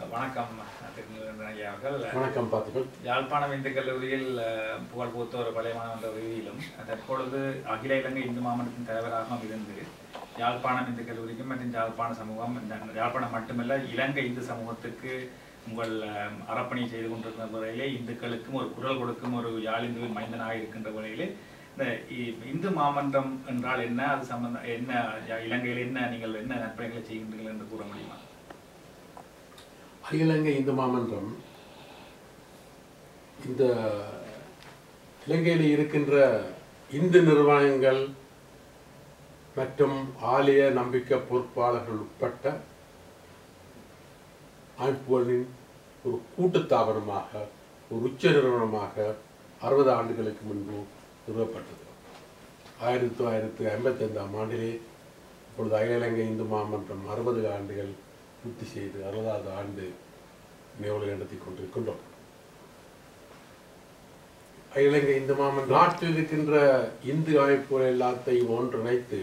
வணக்கம் திருநெல்வேலி ஐயா அவர்கள் வணக்கம் பார்த்துக்கள் யாழ்ப்பாணம் இந்து கல்லூரியில் அஹ், புகழ் பூத்த ஒரு பழைய மாணவன் என்ற ரீதியிலும் தற்பொழுது அகில இலங்கை இந்து மாமன்றத்தின் தலைவராகவும் இருந்து யாழ்ப்பாணம் இந்து கல்லூரிக்கும் மற்றும் யாழ்ப்பாண சமூகம் இந்த யாழ்ப்பாணம் மட்டுமல்ல இலங்கை இந்து சமூகத்துக்கு உங்கள் அஹ், அறப்பணி செய்து கொண்டிருக்கிற வகையிலே இந்துக்களுக்கும் ஒரு குரல் கொடுக்கும் ஒரு யாழ் இந்துவின் மைந்தனாக இருக்கின்ற வகையிலே இந்த இ- இந்து மாமன்றம் என்றால் என்ன அது சம்பந்த என்ன யா- இலங்கையில் என்ன நீங்கள் என்ன நற்பணிகளை செய்கின்றீர்கள் என்று கூற முடியுமா அகில இலங்கை இந்து மாமன்றம் இந்த இலங்கையில் இருக்கின்ற இந்து நிறுவனங்கள் மற்றும் ஆலய நம்பிக்கை பொறுப்பாளர்கள் உட்பட்ட அமைப்புகளின் ஒரு கூட்டுத்தாபனமாக ஒரு உச்ச நிறுவனமாக அறுபது ஆண்டுகளுக்கு முன்பு நிறுவப்பட்டது ஆயிரத்தி தொள்ளாயிரத்தி ஐம்பத்தி ஐந்தாம் ஆண்டிலே இப்பொழுது அகில இலங்கை இந்து மாமன்றம் அறுபது ஆண்டுகள் பூர்த்தி செய்து அறுபதாவது ஆண்டு நினைவுகளை நடத்தி கொண்டிருக்கின்றோம் அகில இலங்கை இந்து மாமன்றம் நாட்டில் இருக்கின்ற இந்து அமைப்புகள் எல்லாத்தையும் ஒன்றிணைத்து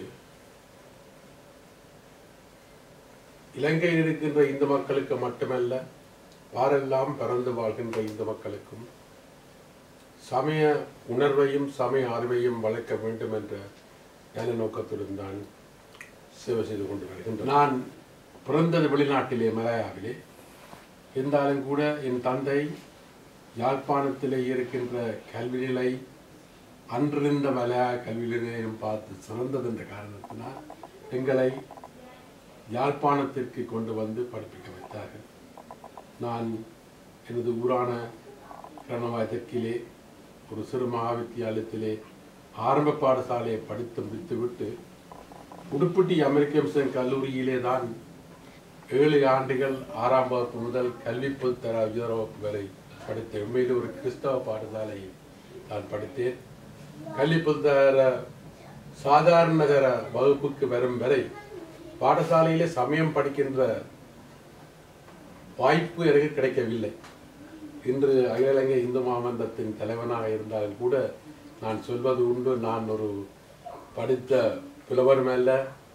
இலங்கையில் இருக்கின்ற இந்து மக்களுக்கு மட்டுமல்ல பாரெல்லாம் பிறந்து வாழ்கின்ற இந்து மக்களுக்கும் சமய உணர்வையும் சமய அறிவையும் வளர்க்க வேண்டும் என்ற நல்ல நோக்கத்துடன் தான் சேவை செய்து கொண்டு வருகின்றேன் நான் பிறந்தது வெளிநாட்டிலே மலையாவிலே இருந்தாலும் கூட என் தந்தை யாழ்ப்பாணத்திலே இருக்கின்ற கல்வி நிலை அன்றிருந்த மலையா கல்வி நிலையம் பார்த்து சிறந்தது என்ற காரணத்தினால் எங்களை யாழ்ப்பாணத்திற்கு கொண்டு வந்து படிப்பிக்க வைத்தார்கள் நான் எனது ஊரான கரணவாய் தெற்கிலே ஒரு சிறு மகாவித்தியாலயத்திலே ஆரம்ப பாடசாலையை படித்து முடித்துவிட்டு உடுப்பட்டி அமெரிக்க மிஷன் கல்லூரியிலே தான் ஏழு ஆண்டுகள் ஆறாம் வகுப்பு முதல் கல்வி பொதுத்தர உயர் வகுப்பு வரை படித்தேன் உண்மையில் ஒரு கிறிஸ்தவ பாடசாலையில் நான் படித்தேன் கல்வி பொதுத்தர சாதாரண தர வகுப்புக்கு வரும் வரை பாடசாலையிலே சமயம் படிக்கின்ற வாய்ப்பு எனக்கு கிடைக்கவில்லை இன்று அகில இலங்கை இந்து மாமன்றத்தின் தலைவனாக இருந்தாலும் கூட நான் சொல்வது உண்டு நான் ஒரு படித்த புலவரும் அல்ல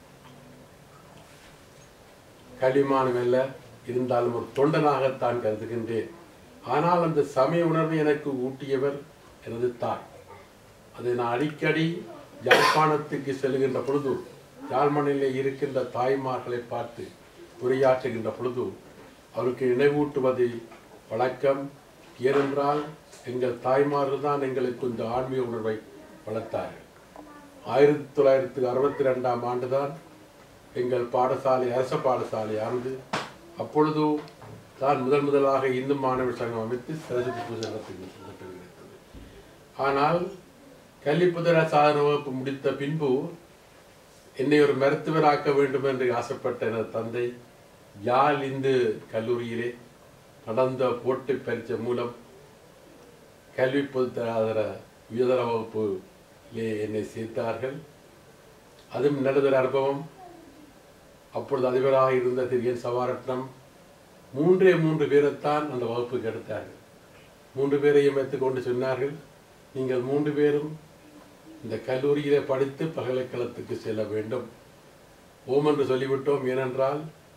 களிமானும் அல்ல இருந்தாலும் ஒரு தொண்டனாகத்தான் கருதுகின்றேன் ஆனால் அந்த சமய உணர்வை எனக்கு ஊட்டியவர் எனது தாய் அதை நான் அடிக்கடி யாழ்ப்பாணத்துக்கு செல்கின்ற பொழுது யாழ்மணிலே இருக்கின்ற தாய்மார்களை பார்த்து உரையாற்றுகின்ற பொழுது அவருக்கு நினைவூட்டுவது வழக்கம் ஏனென்றால் எங்கள் தாய்மார்கள் தான் எங்களுக்கு இந்த ஆன்மீக உணர்வை வளர்த்தார்கள் ஆயிரத்தி தொள்ளாயிரத்தி அறுபத்தி ரெண்டாம் ஆண்டு தான் எங்கள் பாடசாலை அரச பாடசாலை ஆனது அப்பொழுது தான் முதல் முதலாக இந்து மாணவர் சங்கம் அமைத்து சரஸ்வதி பூஜை நடத்தி கிடைத்தது ஆனால் கல்வி புதர சாதன வகுப்பு முடித்த பின்பு என்னை ஒரு மருத்துவராக்க வேண்டும் என்று ஆசைப்பட்ட எனது தந்தை யாழ் இந்து கல்லூரியிலே நடந்த போட்டி பரீட்சை மூலம் கல்வி பொதுத்தராதர உயர்தர வகுப்பிலே என்னை சேர்த்தார்கள் அதுவும் நல்லதொரு அனுபவம் அப்பொழுது அதிபராக இருந்த திரு என் சவாரட்னம் மூன்றே மூன்று பேரைத்தான் அந்த வகுப்புக்கு எடுத்தார்கள் மூன்று பேரையும் வைத்துக்கொண்டு சொன்னார்கள் நீங்கள் மூன்று பேரும் இந்த கல்லூரியிலே படித்து பல்கலைக்கழகத்துக்கு செல்ல வேண்டும் ஓம் என்று சொல்லிவிட்டோம் ஏனென்றால்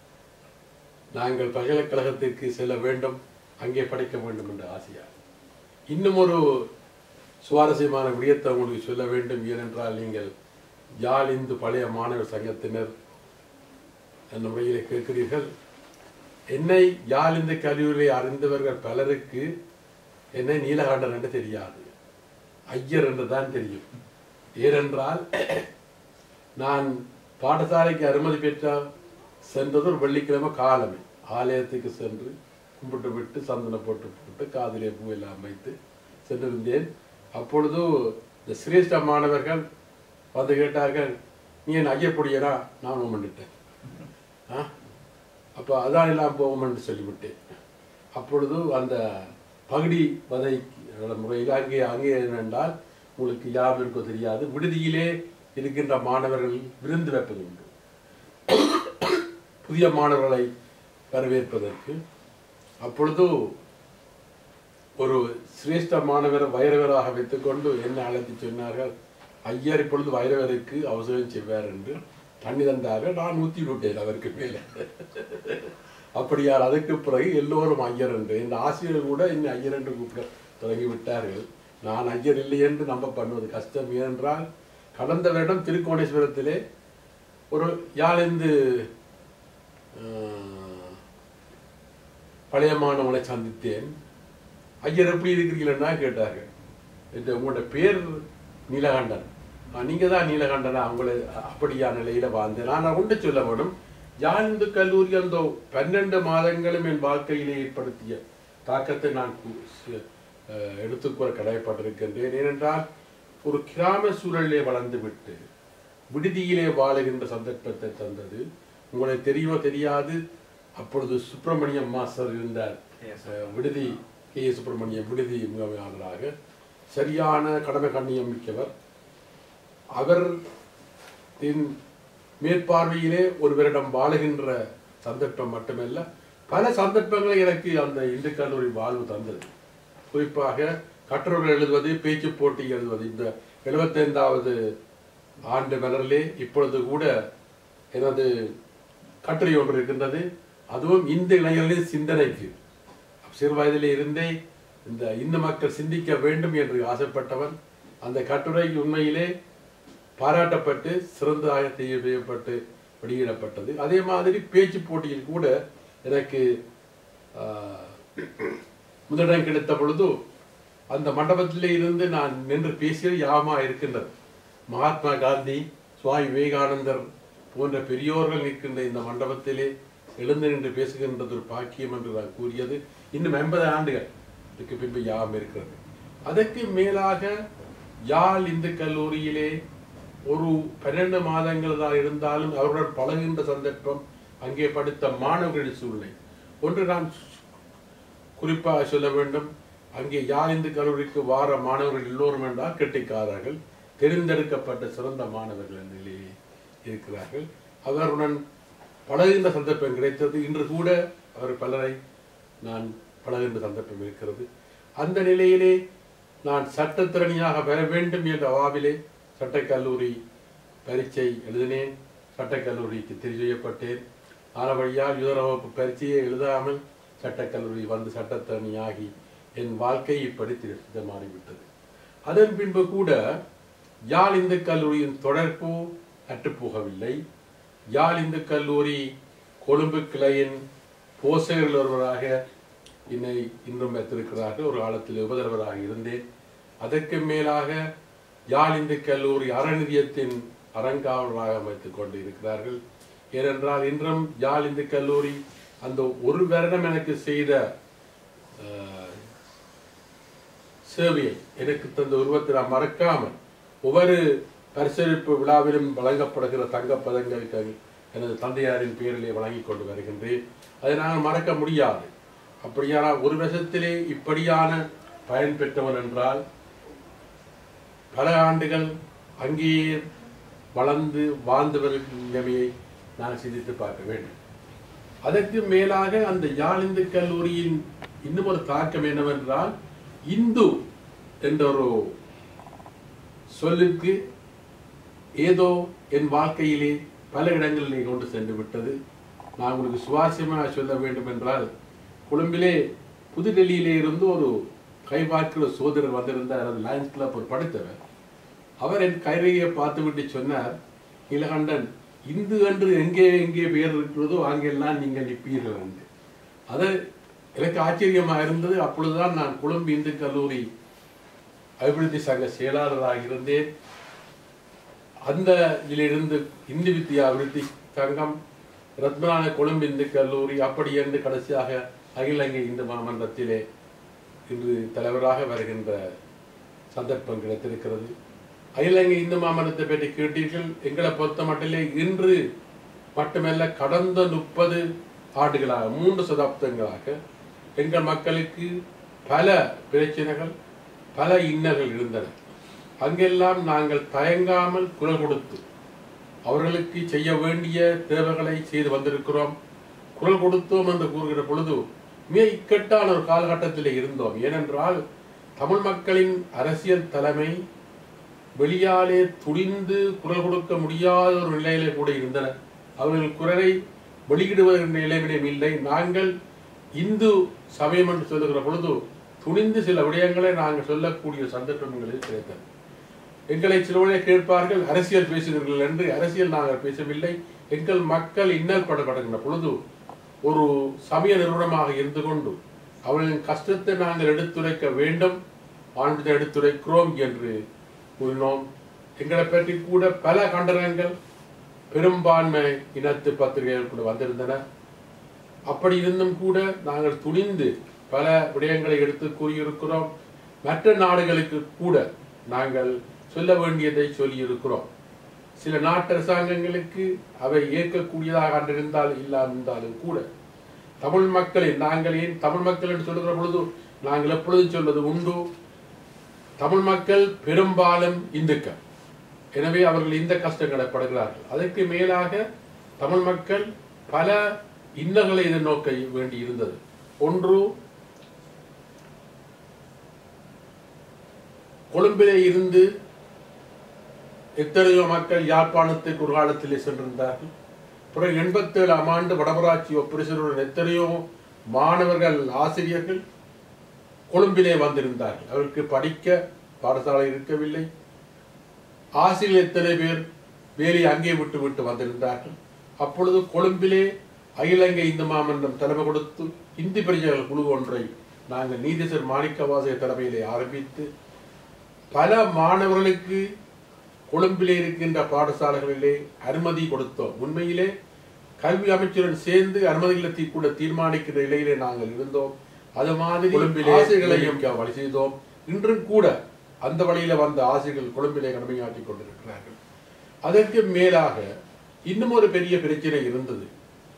நாங்கள் பல்கலைக்கழகத்திற்கு செல்ல வேண்டும் அங்கே படிக்க வேண்டும் என்ற ஆசையா இன்னும் ஒரு சுவாரஸ்யமான விடயத்தை உங்களுக்கு சொல்ல வேண்டும் ஏனென்றால் நீங்கள் யாழ் இந்து பழைய மாணவர் சங்கத்தினர் என்ற முறையிலே கேட்கிறீர்கள் என்னை யாழ் இந்து கல்லூரியை அறிந்தவர்கள் பலருக்கு என்னை நீலகண்டன் என்று தெரியாது ஐயர் என்று தான் தெரியும் ஏனென்றால் நான் பாடசாலைக்கு அனுமதி பெற்ற சென்றது ஒரு வெள்ளிக்கிழமை காலமே ஆலயத்துக்கு சென்று கும்பிட்டு விட்டு சந்தனம் போட்டு போட்டு காதிலே பூ எல்லாம் வைத்து சென்றிருந்தேன் அப்பொழுது இந்த சிரேஷ்ட மாணவர்கள் வந்து கேட்டார்கள் நீ என் ஐயப்பொடியனா நான் பண்ணிட்டேன் ஆ அப்போ அதான் எல்லாம் போகும் என்று சொல்லிவிட்டேன் அப்பொழுது அந்த பகுடி வதை முறையில் அங்கே அங்கே என்னென்றால் உங்களுக்கு யாரும் இருக்கோ தெரியாது விடுதியிலே இருக்கின்ற மாணவர்கள் விருந்து வைப்பது உண்டு புதிய மாணவர்களை வரவேற்பதற்கு அப்பொழுது ஒரு சிரேஷ்ட மாணவர் வைரவராக வைத்துக்கொண்டு என்ன அழைத்து சொன்னார்கள் ஐயர் இப்பொழுது வைரவருக்கு அவசரம் செய்வார் என்று தண்ணி தந்தார்கள் நான் ஊற்றி விட்டேன் அவருக்கு மேலே அப்படியால் அதுக்கு பிறகு எல்லோரும் ஐயர் என்று இந்த ஆசிரியர் கூட இன்னும் ஐயர் என்று கூப்பிட தொடங்கி விட்டார்கள் நான் ஐயர் இல்லை என்று நம்ப பண்ணுவது கஷ்டம் ஏனென்றால் கடந்த வருடம் திருக்கோணேஸ்வரத்திலே ஒரு யாழிந்து அஹ், பழைய மாணவனை சந்தித்தேன் ஐயர் எப்படி இருக்கிறீங்களா கேட்டார்கள் இந்த உங்களோட பேர் நீலகண்டன் "ஆ, நீங்க தான் நீலகண்டனா உங்களை அப்படியா நிலையில வாழ்ந்தேன் நான் ஒன்று சொல்ல வேணும் யாழ்ந்து கல்லூரி அந்த பன்னெண்டு மாதங்களும் என் வாழ்க்கையிலே ஏற்படுத்திய தாக்கத்தை நான் கு- சு- அஹ், எடுத்துக்கூற கடமைப்பட்டிருக்கின்றேன் ஏனென்றால் ஒரு கிராம சூழலிலே வளர்ந்து விட்டு விடுதியிலே வாழுகின்ற சந்தர்ப்பத்தை தந்தது உங்களுக்கு தெரியுமோ தெரியாது அப்பொழுது சுப்பிரமணியம் மாஸ்டர் இருந்தார் Yes. அஹ், விடுதி கே ஏ. சுப்பிரமணியம் விடுதி முகாமையாளராக சரியான கடமை கண்ணியம் மிக்கவர் அவர் இன் மேற்பார்வையிலே ஒருவரிடம் வாழுகின்ற சந்தர்ப்பம் மட்டுமல்ல பல சந்தர்ப்பங்களை எனக்கு அந்த இந்து கல்லூரி வாழ்வு தந்தது குறிப்பாக கட்டுரை எழுதுவது பேச்சு போட்டி எழுதுவது இந்த எழுபத்தைந்தாவது ஆண்டு மலரிலே இப்பொழுது கூட எனது கட்டுரை ஒன்று இருக்கின்றது அதுவும் இந்த இளைஞர்களின் சிந்தனைக்கு சிறு வயதிலே இருந்தே இந்த இந்து மக்கள் சிந்திக்க வேண்டும் என்று ஆசைப்பட்டவன் அந்த கட்டுரை உண்மையிலே பாராட்டப்பட்டு சிறந்ததாக செய்யப்பட்டு வெளியிடப்பட்டது அதே மாதிரி பேச்சு போட்டியில் கூட எனக்கு ஆஹ், முதலிடம் கிடைத்த பொழுது அந்த மண்டபத்திலே இருந்து நான் நின்று பேசியது யாமா இருக்கின்றது மகாத்மா காந்தி சுவாமி விவேகானந்தர் போன்ற பெரியோர்கள் நிற்கின்ற இந்த மண்டபத்திலே எழுந்து நின்று பேசுகின்றது ஒரு பாக்கியம் என்று நான் கூறியது இன்னும் எண்பது ஆண்டுகள் இதுக்கு பின்பு யாம் இருக்கிறது அதற்கு மேலாக யாழ் இந்து கல்லூரியிலே ஒரு பன்னெண்டு மாதங்கள் தான் இருந்தாலும் அவருடன் பழகுகின்ற சந்தர்ப்பம் அங்கே படித்த மாணவர்களின் சூழ்நிலை ஒன்று நான் குறிப்பாக சொல்ல வேண்டும் அங்கே யாழ் இந்து கல்லூரிக்கு வார மாணவர்கள் எல்லோரும் என்றால் கெட்டிக்காரர்கள் தெரிந்தெடுக்கப்பட்ட சிறந்த மாணவர்கள் என்ற நிலையிலே இருக்கிறார்கள் அவருடன் பழகுகின்ற சந்தர்ப்பம் கிடைத்தது இன்று கூட அவர் பலரை நான் பழகுகின்ற சந்தர்ப்பம் இருக்கிறது அந்த நிலையிலே நான் சட்டத்திறனியாக பெற வேண்டும் என்ற அவாவிலே சட்டக்கல்லூரி பரீட்சை எழுதினேன் சட்டக்கல்லூரிக்கு தெரிவு செய்யப்பட்டேன் ஆன வழியால் யுதர வகுப்பு பரீட்சையை எழுதாமல் சட்டக்கல்லூரி வந்து சட்டத்தரணியாகி என் வாழ்க்கை இப்படி திருத்த மாறிவிட்டது அதன் பின்பு கூட யாழ் இந்து கல்லூரியின் தொடர்பு அற்றுப்போகவில்லை யாழ் இந்து கல்லூரி கொழும்பு கிளையின் போசகர்கள் ஒருவராக என்னை இன்றும் வைத்திருக்கிறார்கள் ஒரு காலத்தில் உபதலைவராக இருந்தேன் அதற்கு மேலாக யாழ் இந்து கல்லூரி அறநிதியத்தின் அறங்காவலராக அமைத்துக் கொண்டு இருக்கிறார்கள் ஏனென்றால் இன்றும் யாழ் இந்து கல்லூரி அந்த ஒரு வருடம் எனக்கு செய்த அஹ், சேவையை எனக்கு தந்த உருவத்தை நான் மறக்காமல் ஒவ்வொரு பரிசளிப்பு விழாவிலும் வழங்கப்படுகிற தங்கப் பதங்களுக்கு எனது தந்தையாரின் பேரிலே வழங்கி கொண்டு வருகின்றேன் அதை நான் மறக்க முடியாது அப்படியானால் ஒரு வருஷத்திலே இப்படியான பயன் பெற்றவன் என்றால் பல ஆண்டுகள் அங்கேயே வளர்ந்து வாழ்ந்தவர்கள் நிலைமையை நான் சிந்தித்து பார்க்க வேண்டும் அதற்கு மேலாக அந்த யாழ் இந்து கல்லூரியின் இன்னும் ஒரு தாக்கம் என்னவென்றால் இந்து என்ற ஒரு சொல்லுக்கு ஏதோ என் வாழ்க்கையிலே பல இடங்களிலே கொண்டு சென்று விட்டது நான் உங்களுக்கு சுவாரஸ்யமாக சொல்ல வேண்டும் என்றால் கொழும்பிலே புதுடெல்லியிலே இருந்து ஒரு கைவாக்கிற சோதரர் வந்திருந்தார் அது லயன்ஸ் கிளப் ஒரு படித்தவர் அவர் என் கைரேகையை பார்த்துவிட்டு சொன்னார் நீலகண்டன் இந்து என்று எங்கே எங்கே பெயர் இருக்கிறதோ அங்கெல்லாம் நீங்கள் நிற்பீர்கள் என்று அது எனக்கு ஆச்சரியமாக இருந்தது அப்பொழுதுதான் நான் கொழும்பு இந்து கல்லூரி அபிவிருத்தி சங்க செயலாளராக இருந்தேன் அந்த இதிலிருந்து இந்து வித்யா அபிவிருத்தி சங்கம் ரத்னான கொழும்பு இந்து கல்லூரி அப்படி என்று கடைசியாக அகில இலங்கை இந்து மாமன்றத்திலே இன்று தலைவராக வருகின்ற சந்தர்ப்பம் கிடைத்திருக்கிறது அகில இலங்கை இந்து மாமன்றத்தை பற்றி கேட்டீர்கள் எங்களை பொறுத்த மட்டிலே இன்று மட்டுமல்ல கடந்த முப்பது ஆண்டுகளாக மூன்று சதாப்தங்களாக எங்கள் மக்களுக்கு பல பிரச்சனைகள் பல இன்னல்கள் இருந்தன அங்கெல்லாம் நாங்கள் தயங்காமல் குரல் கொடுத்து அவர்களுக்கு செய்ய வேண்டிய தேவைகளை செய்து வந்திருக்கிறோம் குரல் கொடுத்தோம் என்று கூறுகிற பொழுது மிக இக்கட்டான ஒரு காலகட்டத்தில் இருந்தோம் ஏனென்றால் தமிழ் மக்களின் அரசியல் தலைமை வெளியாலே துணிந்து குரல் கொடுக்க முடியாத ஒரு நிலையிலே கூட இருந்தனர் அவர்கள் குரலை வெளியிடுவதற்கு நிலைமையும் இல்லை நாங்கள் இந்து சமயம் என்று சொல்லுகிற பொழுது துணிந்து சில விடயங்களை நாங்கள் சொல்லக்கூடிய சந்தர்ப்பங்களில் கிடைத்தது எங்களை சிலவழி கேட்பார்கள் அரசியல் பேசுகிறீர்கள் என்று அரசியல் நாங்கள் பேசவில்லை எங்கள் மக்கள் இன்னல் படப்படுகின்ற பொழுது ஒரு சமய நிறுவனமாக இருந்து கொண்டு அவர்களின் கஷ்டத்தை நாங்கள் எடுத்துரைக்க வேண்டும் ஆண்டு எடுத்துரைக்கிறோம் என்று கூறினோம் எங்களை பற்றி கூட பல கண்டனங்கள் பெரும்பான்மை இனத்து பத்திரிகைகள் கூட வந்திருந்தன அப்படி இருந்தும் கூட நாங்கள் துணிந்து பல விடயங்களை எடுத்து கூறியிருக்கிறோம் மற்ற நாடுகளுக்கு கூட நாங்கள் சொல்ல வேண்டியதை சொல்லியிருக்கிறோம் சில நாட்டு அரசாங்கங்களுக்கு அவை ஏற்கக்கூடியதாக கண்டிருந்தால் இல்லாதிருந்தாலும் கூட தமிழ் மக்களை நாங்கள் ஏன் தமிழ் மக்கள் என்று சொல்லுகிற பொழுது நாங்கள் எப்பொழுதும் சொல்வது உண்டு தமிழ் மக்கள் பெரும்பாலும் இந்துக்கள் எனவே அவர்கள் இந்த கஷ்டங்களை படுகிறார்கள் அதற்கு மேலாக தமிழ் மக்கள் பல இன்னல்களை எதிர்நோக்க வேண்டி இருந்தது ஒன்று கொழும்பிலே இருந்து எத்தனையோ மக்கள் யாழ்ப்பாணத்துக்கு ஒரு காலத்திலே சென்றிருந்தார்கள் பிறகு எண்பத்தி ஏழாம் ஆண்டு வடமராட்சி ஒப்பரேசனுடன் எத்தனையோ மாணவர்கள் ஆசிரியர்கள் கொழும்பிலே வந்திருந்தார்கள் அவருக்கு படிக்க பாடசாலை இருக்கவில்லை ஆசிரியர் எத்தனை பேர் வேலையை அங்கே விட்டு விட்டு வந்திருந்தார்கள் அப்பொழுது கொழும்பிலே அகிலங்கை இந்து மாமன்றம் தலைமை கொடுத்து இந்தி பிரஜைகள் குழு ஒன்றை நாங்கள் நீதிசர் மாணிக்கவாசக தலைமையிலே ஆரம்பித்து பல மாணவர்களுக்கு கொழும்பிலே இருக்கின்ற பாடசாலைகளிலே அனுமதி கொடுத்தோம் உண்மையிலே கல்வி அமைச்சருடன் சேர்ந்து அனுமதிகளை கூட தீர்மானிக்கிற நிலையிலே நாங்கள் இருந்தோம் அது மாதிரி கொழும்பிலே ஆசைகளையும் வழி செய்தோம் இன்றும் கூட அந்த வழியில வந்த ஆசைகள் கொழும்பிலே கடமையாற்றி கொண்டிருக்கிறார்கள் அதற்கு மேலாக இன்னும் ஒரு பெரிய பிரச்சனை இருந்தது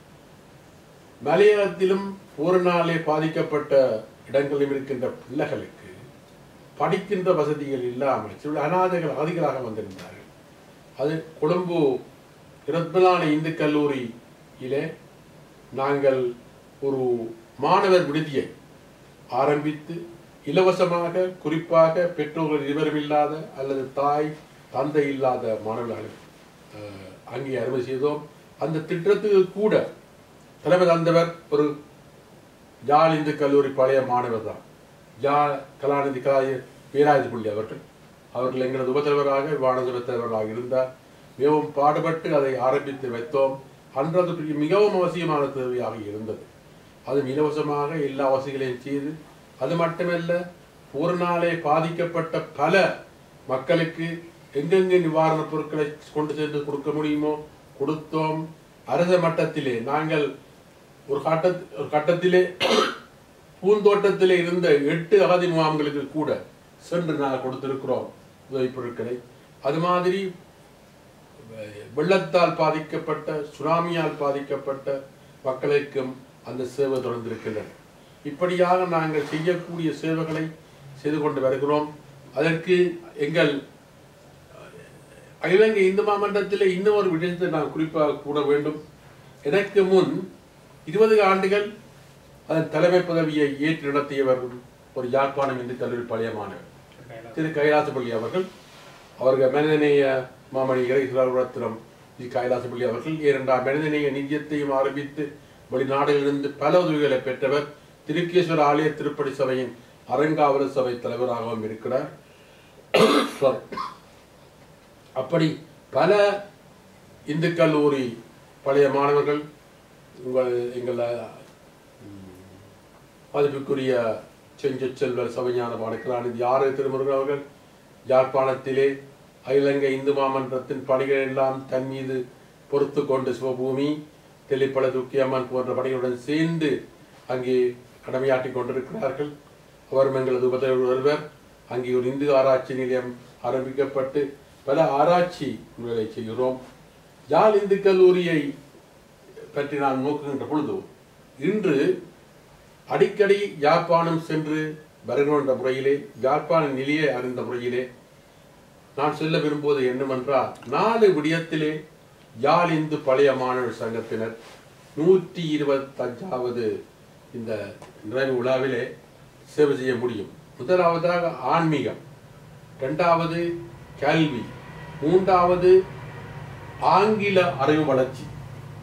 மலையாளத்திலும் ஒரு நாளே பாதிக்கப்பட்ட இடங்களிலும் இருக்கின்ற பிள்ளைகளுக்கு படிக்கின்ற வசதிகள் இல்லாமல் சில அநாதைகள் அகதிகளாக வந்திருந்தார்கள் அது கொழும்பு இரத்மலான இந்து கல்லூரியிலே நாங்கள் ஒரு மாணவர் விடுதியை ஆரம்பித்து இலவசமாக குறிப்பாக பெற்றோர்கள் இருவரும் இல்லாத அல்லது தாய் தந்தை இல்லாத மாணவர்கள் அஹ், அங்கே அனுமதி செய்தோம் அந்த திட்டத்துக்கு கூட தலைமை தந்தவர் ஒரு ஜால் இந்து கல்லூரி பழைய மாணவர் தான் ஜா கலாநிதி கலாய வீராஜ் புள்ளி அவர்கள் அவர்கள் எங்களது உபத்தலைவராக வானதுர தலைவராக இருந்தார் மிகவும் பாடுபட்டு அதை ஆரம்பித்து வைத்தோம் அன்று அது பெரிய- மிகவும் அவசியமான தேவையாக இருந்தது அதுவும் இலவசமாக எல்லா வசதிகளையும் செய்து அது மட்டுமல்ல பூர்ணாலே பாதிக்கப்பட்ட பல மக்களுக்கு எங்கெங்கே நிவாரணப் பொருட்களை கொண்டு சென்று கொடுக்க முடியுமோ கொடுத்தோம் அரச மட்டத்திலே நாங்கள் ஒரு கட்ட ஒரு கட்டத்திலே பூந்தோட்டத்திலே இருந்த எட்டு அகதி முகாம்களுக்கு கூட சென்று நாங்கள் கொடுத்திருக்கிறோம் உதவி பொருட்களை அது மாதிரி வெ- வெள்ளத்தால் பாதிக்கப்பட்ட சுனாமியால் பாதிக்கப்பட்ட மக்களுக்கும் அந்த சேவை தொடர்ந்திருக்கின்றன இப்படியாக நாங்கள் செய்யக்கூடிய சேவைகளை செய்து கொண்டு வருகிறோம் அதற்கு எங்கள் இலங்கை இந்து மாமன்றத்தில் இன்னும் ஒரு விஷயத்தை நான் குறிப்பாக கூற வேண்டும் எனக்கு முன் இருபது ஆண்டுகள் அதன் தலைமை பதவியை ஏற்று நடத்தியவர் ஒரு யாழ்ப்பாணம் இந்து கல்லூரி பழைய மாணவர் திரு கைலாசப்பள்ளி அவர்கள் அவர்கள் மனிதநேய மாமணி இறைசுரத்தினம் ஜி கைலாசப்பள்ளி அவர்கள் இரண்டாம் மனிதநேய நிதியத்தையும் ஆரம்பித்து வெளிநாடுகளிலிருந்து பல உதவிகளை பெற்றவர் திருக்கேஸ்வர ஆலய திருப்படி சபையின் அரங்காவல சபை தலைவராகவும் இருக்கிறார் Sorry. அப்படி பல இந்து கல்லூரி பழைய மாணவர்கள் உங்கள் எங்கள் மதிப்புக்குரிய செஞ்ச செல்வர் சபைஞான பாடக்கலாநிதி ஆறு திருமுருகன் அவர்கள் யாழ்ப்பாணத்திலே அகிலங்கை இந்து மாமன்றத்தின் பணிகள் எல்லாம் தன் மீது பொறுத்து கொண்டு சிவபூமி தெளிப்பள துக்கியம்மன் போன்ற பணிகளுடன் சேர்ந்து அங்கே கடமையாற்றிக் கொண்டிருக்கிறார்கள் அவரும் எங்களது உபதலைவர் ஒருவர் அங்கே ஒரு இந்து ஆராய்ச்சி நிலையம் ஆரம்பிக்கப்பட்டு பல ஆராய்ச்சி முறைகளை செய்கிறோம் யாழ் இந்து கல்லூரியை பற்றி நான் நோக்குகின்ற பொழுது இன்று அடிக்கடி யாழ்ப்பாணம் சென்று வருகின்ற முறையிலே யாழ்ப்பாண நிலையை அறிந்த முறையிலே நான் சொல்ல விரும்புவது என்னவென்றால் நாலு விடயத்திலே யாழ் இந்து பழைய மாணவர் சங்கத்தினர் நூற்றி இருபத்தஞ்சாவது இந்த நிறைவு விழாவிலே சேவை செய்ய முடியும் முதலாவதாக ஆன்மீகம் இரண்டாவது கல்வி மூன்றாவது ஆங்கில அறிவு வளர்ச்சி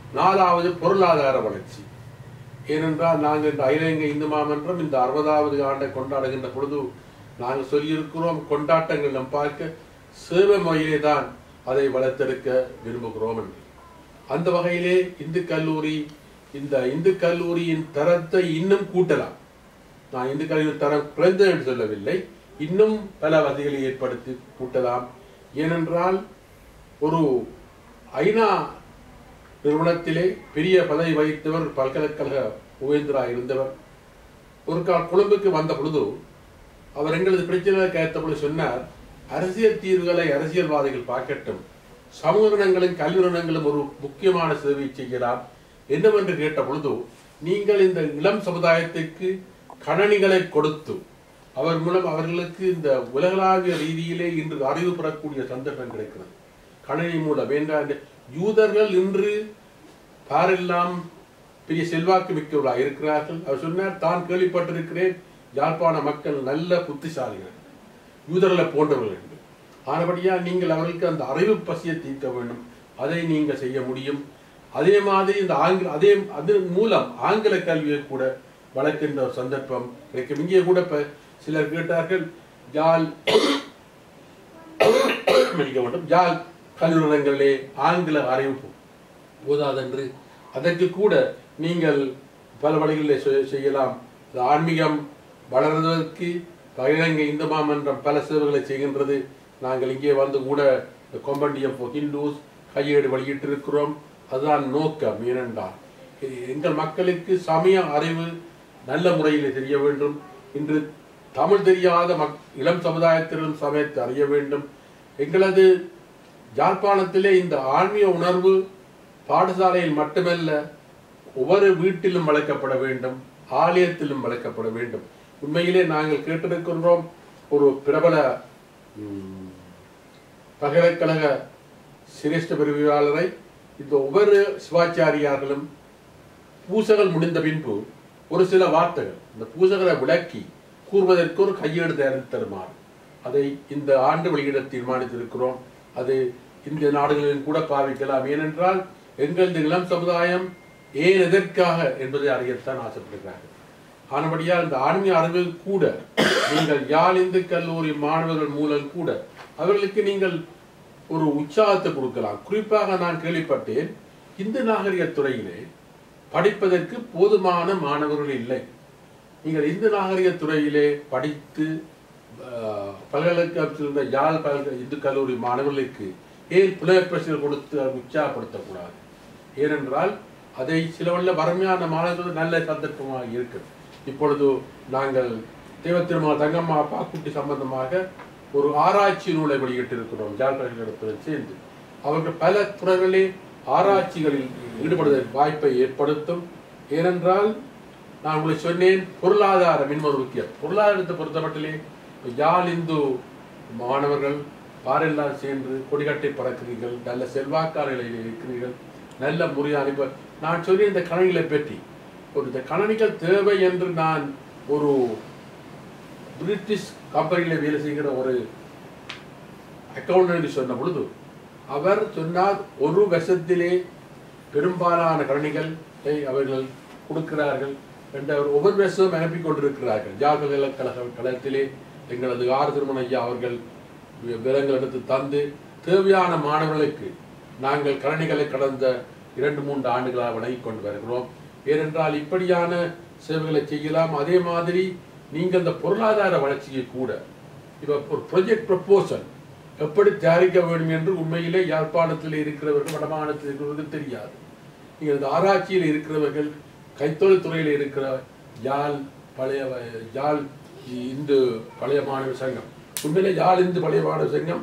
நாலாவது பொருளாதார வளர்ச்சி ஏனென்றால் நாங்கள் இந்த அகில இலங்கை இந்து மாமன்றம் இந்த அறுபதாவது ஆண்டை கொண்டாடுகின்ற பொழுது நாங்கள் சொல்லியிருக்கிறோம் கொண்டாட்டங்கள் நம் பார்க்க சேவை முறையிலே தான் அதை வளர்த்தெடுக்க விரும்புகிறோம் என்று அந்த வகையிலே இந்து கல்லூரி இந்த இந்து கல்லூரியின் தரத்தை இன்னும் கூட்டலாம் நான் இந்து கல்லூரியின் தரம் குறைந்தது என்று சொல்லவில்லை இன்னும் பல வசதிகளை ஏற்படுத்தி கூட்டலாம் ஏனென்றால் ஒரு ஐநா நிறுவனத்திலே பெரிய பதவி வகித்தவர் பல்கலைக்கழக உபேந்திரா இருந்தவர் ஒரு கால் கொழும்புக்கு வந்த பொழுது அவர் எங்களது பிரச்சனை கேட்ட பொழுது சொன்னார் அரசியல் தீர்வுகளை அரசியல்வாதிகள் பார்க்கட்டும் சமூக நிறுவனங்களும் கல்வி நிறுவனங்களும் ஒரு முக்கியமான சேவை செய்யலாம் என்னவென்று கேட்ட பொழுது நீங்கள் இந்த இளம் சமுதாயத்துக்கு கணனிகளை கொடுத்து அவர் மூலம் அவர்களுக்கு இந்த உலகளாவிய ரீதியிலே இன்று அறிவு பெறக்கூடிய சந்தர்ப்பம் கிடைக்கிறது கணனி மூலம் என்றால் இந்த யூதர்கள் இன்று பாரெல்லாம் பெரிய செல்வாக்கு மிக்கவர்களாக இருக்கிறார்கள் அவர் சொன்னார் தான் கேள்விப்பட்டிருக்கிறேன் யாழ்ப்பாண மக்கள் நல்ல புத்திசாலிகள் யூதர்களை போன்றவர்கள் என்று ஆனபடியால் நீங்கள் அவர்களுக்கு அந்த அறிவு பசியை தீர்க்க வேண்டும் அதை நீங்கள் செய்ய முடியும் அதே மாதிரி இந்த ஆங்கில அதே அது மூலம் ஆங்கில கல்வியை கூட வளர்க்கின்ற ஒரு சந்தர்ப்பம் கிடைக்கும் இங்கே கூட இப்ப சிலர் கேட்டார்கள் யாழ் மன்னிக்க வேண்டும் யாழ் கல்லூரங்களிலே ஆங்கில அறிவிப்பு போதாதென்று அதற்கு கூட நீங்கள் பல வழிகளில் செ- செய்யலாம் இந்த ஆன்மீகம் வளர்வதற்கு பகிரங்க இந்து மாமன்றம் பல சேவைகளை செய்கின்றது நாங்கள் இங்கே வந்து கூட கொம்பண்டியம் for ஹிந்துஸ் கையேடு வெளியிட்டிருக்கிறோம் அதுதான் நோக்கம் ஏனென்றால் எ- எங்கள் மக்களுக்கு சமய அறிவு நல்ல முறையில் தெரிய வேண்டும் இன்று தமிழ் தெரியாத மக் இளம் சமுதாயத்திலும் சமயத்தை அறிய வேண்டும் எங்களது யாழ்ப்பாணத்திலே இந்த ஆன்மீக உணர்வு பாடசாலையில் மட்டுமல்ல ஒவ்வொரு வீட்டிலும் வளர்க்கப்பட வேண்டும் ஆலயத்திலும் வளர்க்கப்பட வேண்டும் உண்மையிலே நாங்கள் கேட்டிருக்கின்றோம் ஒரு பிரபல ம், பல்கலைக்கழக சிரேஷ்ட பிரிவாளரை இந்த ஒவ்வொரு சிவாச்சாரியார்களும் பூசகள் முடிந்த பின்பு ஒரு சில வார்த்தைகள் இந்த பூசகளை விளக்கி கூறுவதற்கு ஒரு கையேடு தயாரித்து தருமாறு அதை இந்த ஆண்டு வெளியிட தீர்மானித்திருக்கிறோம் அது இந்திய நாடுகளிலும் கூட பாவிக்கலாம் ஏனென்றால் எங்களது இளம் சமுதாயம் ஏன் எதற்காக என்பதை அறியத்தான் ஆசைப்படுகிறார்கள் ஆனபடியால் இந்த ஆன்மீக அறிவில் கூட நீங்கள் யாழ் இந்து கல்லூரி மாணவர்கள் மூலம் கூட அவர்களுக்கு நீங்கள் ஒரு உற்சாகத்தை கொடுக்கலாம் குறிப்பாக நான் கேள்விப்பட்டேன் இந்து நாகரிக துறையிலே படிப்பதற்கு போதுமான மாணவர்கள் இல்லை நீங்கள் இந்து நாகரிக துறையிலே படித்து ஆஹ், பல்கலைக்கழகத்தில் இருந்த யாழ் பல்கலை இந்து கல்லூரி மாணவர்களுக்கு ஏன் புலப்பரிசுகள் கொடுத்து அதை உற்சாகப்படுத்தக்கூடாது ஏனென்றால் அதை சிலவல்ல வறுமையான மாணவர்கள் நல்ல சந்தர்ப்பமாக இருக்கு இப்பொழுது நாங்கள் தேவத்திருமால் தங்கம்மா பாக்குட்டி சம்பந்தமாக ஒரு ஆராய்ச்சி நூலை வெளியிட்டிருக்கிறோம் யாழ் பல்கலைக்கழகத்துடன் சேர்ந்து அவர்கள் பல துறைகளிலே ஆராய்ச்சிகளில் ஈடுபடுவதற்கு வாய்ப்பை ஏற்படுத்தும் ஏனென்றால் நான் உங்களுக்கு சொன்னேன் பொருளாதாரம் இன்னொரு முக்கியம் பொருளாதாரத்தை பொறுத்தமட்டிலே யாழ் இந்து மாணவர்கள் பாரெல்லாம் சேர்ந்து கொடிகட்டை பறக்கிறீர்கள் நல்ல செல்வாக்கான நிலையில் இருக்கிறீர்கள் நல்ல முறையான இப்ப நான் சொன்ன இந்த கணனிகளை பற்றி ஒரு இந்த கணனிகள் தேவை என்று நான் ஒரு பிரிட்டிஷ் கம்பெனியில் வேலை செய்கிற ஒரு அக்கௌண்டன்ட் சொன்ன பொழுது அவர் சொன்னார் ஒரு வருஷத்திலே பெரும்பாலான கணினிகளை அவர்கள் கொடுக்கிறார்கள் என்று அவர் ஒவ்வொரு வருஷமும் அனுப்பி கொண்டிருக்கிறார்கள் ஜாழ் பல்கலைக்கழக கழகத்திலே எங்களது ஆர் திருமண ஐயா அவர்கள் வி- விவரங்கள் எடுத்து தந்து தேவையான மாணவர்களுக்கு நாங்கள் கணினிகளை கடந்த இரண்டு மூன்று ஆண்டுகளாக வழங்கி கொண்டு வருகிறோம் ஏனென்றால் இப்படியான சேவைகளை செய்யலாம் அதே மாதிரி நீங்கள் இந்த பொருளாதார வளர்ச்சியை கூட இப்போ ஒரு ப்ரொஜெக்ட் ப்ரப்போசல் எப்படி தயாரிக்க வேண்டும் என்று உண்மையிலே யாழ்ப்பாணத்தில் இருக்கிறவர்கள் வடமாநிலத்தில் இருக்கிறவர்கள் தெரியாது நீங்கள் இந்த ஆராய்ச்சியில் இருக்கிறவர்கள் கைத்தொழில் துறையில் இருக்கிற யாழ் பழைய வ- யாழ் இந்து பழைய மாணவர் சங்கம் உண்மையிலே யாழ் இந்து பழைய மாணவர் சங்கம்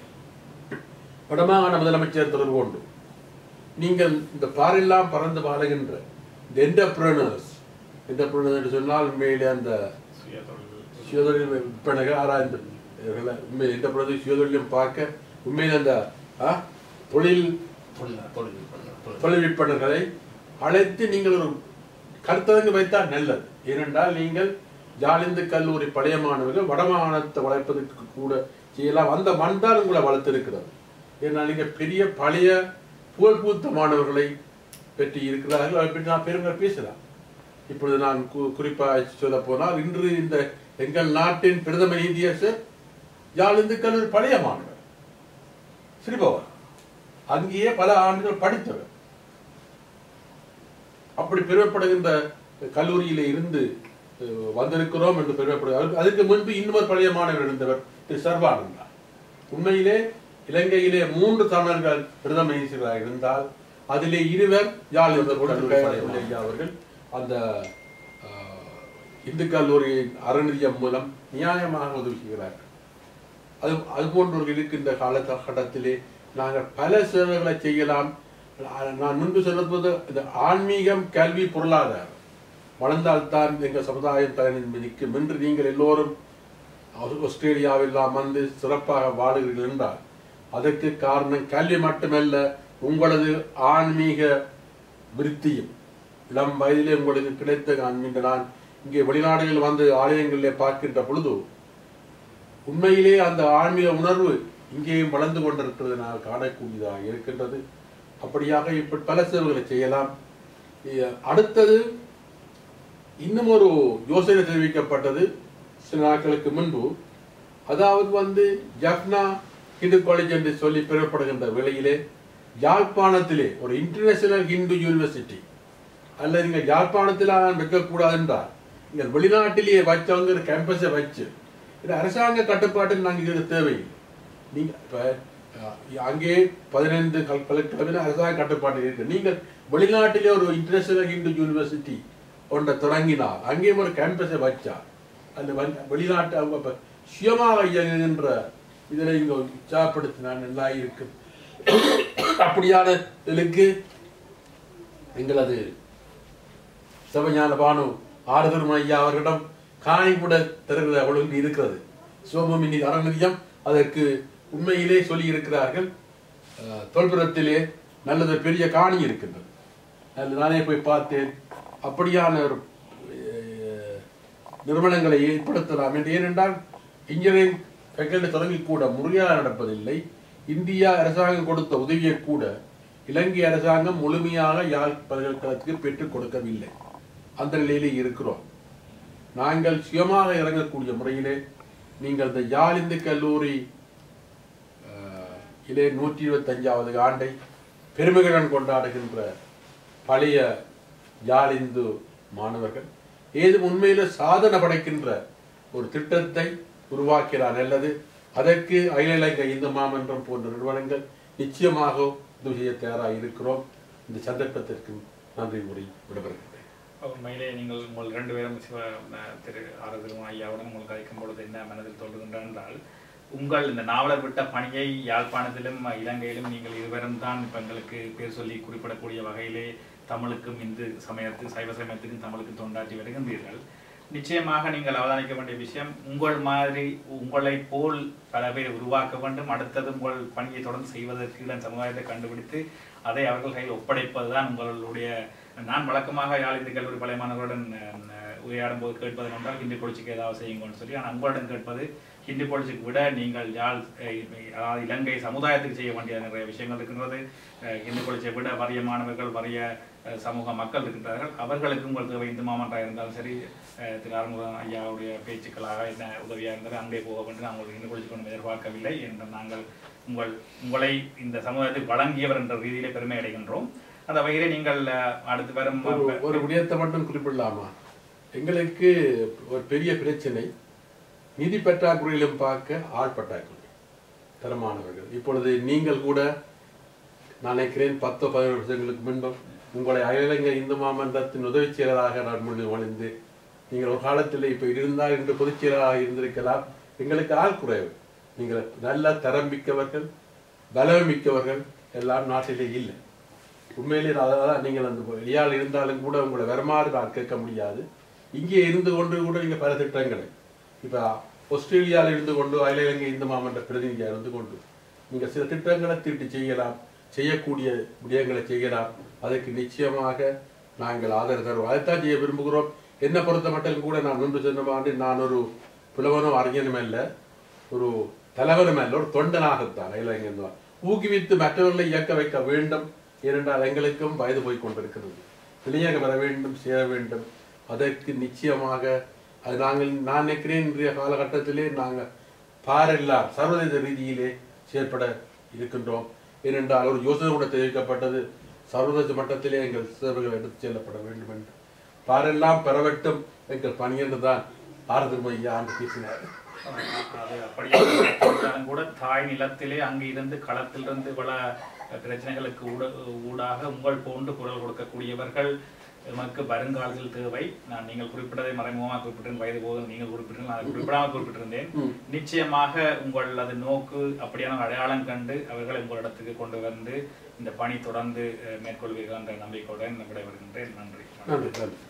வடமாகாண முதலமைச்சர் தொடர்பு கொண்டு நீங்கள் இந்த பாரெல்லாம் பறந்து வாழுகின்ற இந்த என்டர்பிரனர்ஸ் என்டர்பிரனர் என்று சொன்னால் உண்மையிலே அந்த சுயதொழில் விற்பனைக ஆராய்ந்து இவர்களை உண்மை என்டர்பிரனர் சுயதொழிலும் பார்க்க உண்மையில் அந்த ஆ, தொழில் தொழில் விற்பனர்களை அழைத்து நீங்கள் ஒரு கருத்தரங்கு வைத்தால் நல்லது ஏனென்றால் நீங்கள் ஜாலிந்து கல்லூரி பழைய மாணவர்கள் வடமாகாணத்தை வளர்ப்பதற்கு கூட செய்யலாம் அந்த மண் தான் உங்களை வளர்த்திருக்கிறது ஏன்னா நீங்கள் பெரிய பழைய புகழ் பூத்த மாணவர்களை பெற்று இருக்கிறார்கள் அதை பற்றி நான் பெருமை பேசலாம் இப்பொழுது நான் கு- குறிப்பாக சொல்ல போனால் இன்று இந்த எங்கள் நாட்டின் பிரதம நீதியரசர் யாழ் இந்து கல்லூரி பழைய மாணவர் சிறுபவர் அங்கேயே பல ஆண்டுகள் படித்தவர் அப்படி பெருமைப்படுகின்ற கல்லூரியிலே இருந்து அஹ், வந்திருக்கிறோம் என்று பெருமைப்படுகிறார் அதுக்கு முன்பு இன்னொரு பழைய மாணவர் இருந்தவர் திரு சர்வானந்தா உண்மையிலே இலங்கையிலே மூன்று தமிழர்கள் பிரதம நீதிபதிகளாக இருந்தால் அதிலே இருவர் யாழ் இந்து கல்லூரி பழைய ஐயா அவர்கள் அந்த அஹ், இந்து கல்லூரி அறநிதியம் மூலம் நியாயமாக உதவி செய்கிறார்கள் அது அது போன்றவர்கள் இருக்கின்ற காலகட்டத்திலே நாங்கள் பல சேவைகளை செய்யலாம் நான் முன்பு சொல்வது இந்த ஆன்மீகம் கல்வி பொருளாதாரம் வளர்ந்தால்தான் எங்கள் சமுதாயம் தலை நிற்கும் என்று நீங்கள் எல்லோரும் ஆஸ்- ஆஸ்திரேலியாவெல்லாம் வந்து சிறப்பாக வாழுகிறீர்கள் என்றால் அதற்கு காரணம் கல்வி மட்டுமல்ல உங்களது ஆன்மீக விருத்தியும் இளம் வயதிலே உங்களுக்கு கிடைத்த ஆன்மீக நான் இங்கே வெளிநாடுகளில் வந்து ஆலயங்களிலே பார்க்கின்ற பொழுது உண்மையிலே அந்த ஆன்மீக உணர்வு இங்கேயும் வளர்ந்து கொண்டிருக்கிறது நான் காணக்கூடியதாக இருக்கின்றது அப்படியாக இப்படி பல சேவைகளை செய்யலாம் இ- அடுத்தது இன்னும் ஒரு யோசனை தெரிவிக்கப்பட்டது சில நாட்களுக்கு முன்பு அதாவது வந்து ஜப்னா ஹிந்து காலேஜ் என்று சொல்லி பெறப்படுகின்ற வேளையிலே யாழ்ப்பாணத்திலே ஒரு இன்டர்நேஷனல் ஹிந்து யூனிவர்சிட்டி அல்லது நீங்க யாழ்ப்பாணத்தில் வைக்கக்கூடாது என்றால் நீங்கள் வெளிநாட்டிலேயே வச்சவங்க ஒரு கேம்பஸை வச்சு இது அரசாங்க கட்டுப்பாட்டில் நாங்கள் இது தேவையில்லை நீங்க இப்ப அஹ், அங்கே பதினைந்து கலெக்டர் அரசாங்க கட்டுப்பாட்டில் இருக்கு நீங்கள் வெளிநாட்டிலே ஒரு இன்டர்நேஷனல் ஹிந்து யூனிவர்சிட்டி ஒன்றை தொடங்கினால் அங்கேயும் ஒரு கேம்பஸை வச்சா அந்த வந்து- வெளிநாட்டு அவங்க இப்ப சுயமாக இயங்குகின்ற இதில் இங்க உற்சாகப்படுத்தினால் நல்லா இருக்கும் அப்படியான இதுக்கு எங்களது சிவஞான பானு ஆறுதல் ஐயா அவர்களிடம் காணி கூட தருகிற ஒழுங்கு இருக்கிறது சிவபூமி அறநிதியம் அதற்கு உண்மையிலே சொல்லி இருக்கிறார்கள் அஹ், தொல்புரத்திலே நல்லது பெரிய காணி இருக்கின்றது அதில் நானே போய் பார்த்தேன் அப்படியான ஒரு அஹ், நிறுவனங்களை ஏற்படுத்தலாம் என்று ஏனென்றால் இன்ஜினியரிங் ஃபேக்கல்டி தொடங்கி கூட முறையாக நடப்பதில்லை இந்தியா அரசாங்கம் கொடுத்த உதவியை கூட இலங்கை அரசாங்கம் முழுமையாக யாழ் பல்கலைக்கழகத்துக்கு பெற்றுக் கொடுக்கவில்லை அந்த நிலையிலே இருக்கிறோம் நாங்கள் சுயமாக இறங்கக்கூடிய முறையிலே நீங்கள் இந்த யாழ் இந்து கல்லூரி அஹ், இலே நூற்றி இருபத்தஞ்சாவது ஆண்டை பெருமைகளுடன் கொண்டாடுகின்ற பழைய யாழ் இந்து மாணவர்கள் ஏதும் உண்மையில சாதனை படைக்கின்ற ஒரு திட்டத்தை உருவாக்கிறார் நல்லது அதற்கு அகில இலங்கை இந்து மாமன்றம் போன்ற நிறுவனங்கள் நிச்சயமாக உதவி செய்ய தயாராக இருக்கிறோம் இந்த சந்தர்ப்பத்திற்கு நன்றி கூறி விடைபெறுகின்றேன் உண்மையிலே நீங்கள் உங்கள் ரெண்டு பேரும் சிவ அஹ், திரு ஆரதிரும் ஐயாவுடன் உங்களுக்கு அழைக்கும் பொழுது என்ன மனதில் தோன்றுகின்ற என்றால் உங்கள் இந்த நாவலர் விட்ட பணியை யாழ்ப்பாணத்திலும் இலங்கையிலும் நீங்கள் இருவரும் தான் இப்ப எங்களுக்கு பேர் சொல்லி குறிப்பிடக்கூடிய வகையிலே தமிழுக்கும் இந்து சமயத்து சைவ சமயத்துக்கும் தமிழுக்கும் தொண்டாற்றி வருகின்றீர்கள் நிச்சயமாக நீங்கள் அவதானிக்க வேண்டிய விஷயம் உங்கள் மாதிரி உங்களை போல் பல பேர் உருவாக்க வேண்டும் அடுத்தது உங்கள் பணியை தொடர்ந்து செய்வதற்கு இதன் சமுதாயத்தை கண்டுபிடித்து அதை அவர்கள் கையில் ஒப்படைப்பதுதான் உங்களுடைய நான் வழக்கமாக யாழ் இந்து கல்லூரி பழைய மாணவர்களுடன் அஹ், உரையாடும் போது கேட்பது என்றால் ஹிந்தி பொழிச்சுக்கு ஏதாவது செய்யுங்கன்னு சொல்லி ஆனால் உங்களிடம் கேட்பது ஹிந்தி பொழிச்சுக்கு விட நீங்கள் யாழ் அஹ், அதாவது இலங்கை சமுதாயத்துக்கு செய்ய வேண்டிய நிறைய விஷயங்கள் இருக்கின்றது அஹ், ஹிந்தி பொழிச்சை விட வறிய மாணவர்கள் வறிய அஹ், சமூக மக்கள் இருக்கின்றார்கள் அவர்களுக்கு உங்கள் தேவை இந்து மாமன்றாக இருந்தாலும் சரி அஹ், திரு ஆறுமுகம் ஐயாவுடைய பேச்சுக்களாக என்ன உதவியாக இருந்தாலும் அங்கே போக வேண்டும் நாங்கள் ஹிந்தி பொழிச்சு கொண்டு எதிர்பார்க்கவில்லை என்று நாங்கள் உங்கள் உங்களை இந்த சமுதாயத்துக்கு வழங்கியவர் என்ற ரீதியிலே பெருமை அடைகின்றோம் அந்த வகையிலே நீங்கள் அஹ், அடுத்து வரும் ஒரு- ஒரு விடயத்தை மட்டும் குறிப்பிடலாமா எங்களுக்கு ஒரு பெரிய பிரச்சனை நிதி பற்றாக்குறையிலும் பார்க்க ஆள் பற்றாக்குறை தரமானவர்கள் இப்பொழுது நீங்கள் கூட நான் நினைக்கிறேன் பத்து பதினோரு வருஷங்களுக்கு முன்பு உங்களை அகிலங்க இந்து மாமன்றத்தின் உதவி செயலராக நான் முன்னே வழிந்து நீங்கள் ஒரு காலத்தில் இப்போ இருந்தால் இன்று பொதுச் செயலராக இருந்திருக்கலாம் எங்களுக்கு ஆள் குறைவு நீங்கள் நல்ல தரம் மிக்கவர்கள் பலம் மிக்கவர்கள் எல்லாம் நாட்டிலே இல்லை உண்மையிலே அதான் நீங்கள் அந்த வெளியால் இருந்தாலும் கூட உங்களை வருமாறு நான் கேட்க முடியாது இங்கே இருந்து கொண்டு கூட நீங்கள் பல திட்டங்களை இப்போ ஆஸ்திரேலியாவில் இருந்து கொண்டு அகில இலங்கை இந்து மாமன்ற பிரதிநிதியாக இருந்து கொண்டு நீங்கள் சில திட்டங்களை தீட்டி செய்யலாம் செய்யக்கூடிய விடயங்களை செய்யலாம் அதற்கு நிச்சயமாக நாங்கள் ஆதரவு தருவோம் அதைத்தான் செய்ய விரும்புகிறோம் என்னை பொறுத்த மட்டும் கூட நான் முன்பு சொன்ன மாதிரி நான் ஒரு புலவனும் அறிஞனும் அல்ல ஒரு தலைவனும் அல்ல ஒரு தொண்டனாகத்தான் அகில இலங்கை இந்து மா- ஊக்குவித்து மற்றவர்களை இயக்க வைக்க வேண்டும் ஏனென்றால் எங்களுக்கும் வயது போய் கொண்டிருக்கிறது வெளியாக வர வேண்டும் சேர வேண்டும் அதற்கு நிச்சயமாக அது நாங்கள் நான் நினைக்கிறேன் இன்றைய காலகட்டத்திலே நாங்கள் பாரெல்லாம் சர்வதேச ரீதியிலே செயற்பட இருக்கின்றோம் ஏனென்றால் ஒரு யோசனை கூட தெரிவிக்கப்பட்டது சர்வதேச மட்டத்திலே எங்கள் சேவைகள் எடுத்துச் செல்லப்பட வேண்டும் என்று பாரெல்லாம் பெறவட்டும் எங்கள் பணி என்று தான் ஆரதம் ஐயா என்று பேசினார் அது அப்படியே இருந்தாலும் கூட தாய் நிலத்திலே அங்கு இருந்து களத்திலிருந்து பல பிரச்சனைகளுக்கு ஊட- ஊடாக உங்கள் போன்று குரல் கொடுக்கக்கூடியவர்கள் நமக்கு வருங்காலத்தில் தேவை நான் நீங்கள் குறிப்பிட்டதை மறைமுகமாக குறிப்பிட்டிருந்த வயது போதும் நீங்கள் குறிப்பிட்டிருந்தீங்க நான் அதை குறிப்பிடாமல் குறிப்பிட்டிருந்தேன் ம். நிச்சயமாக உங்களது நோக்கு அப்படியான அடையாளம் கண்டு அவர்களை உங்களிடத்துக்கு கொண்டு வந்து இந்த பணி தொடர்ந்து அஹ், மேற்கொள்வீர்கள் என்ற நம்பிக்கையுடன் விடைபெறுகின்றேன் நன்றி நன்றி நன்றி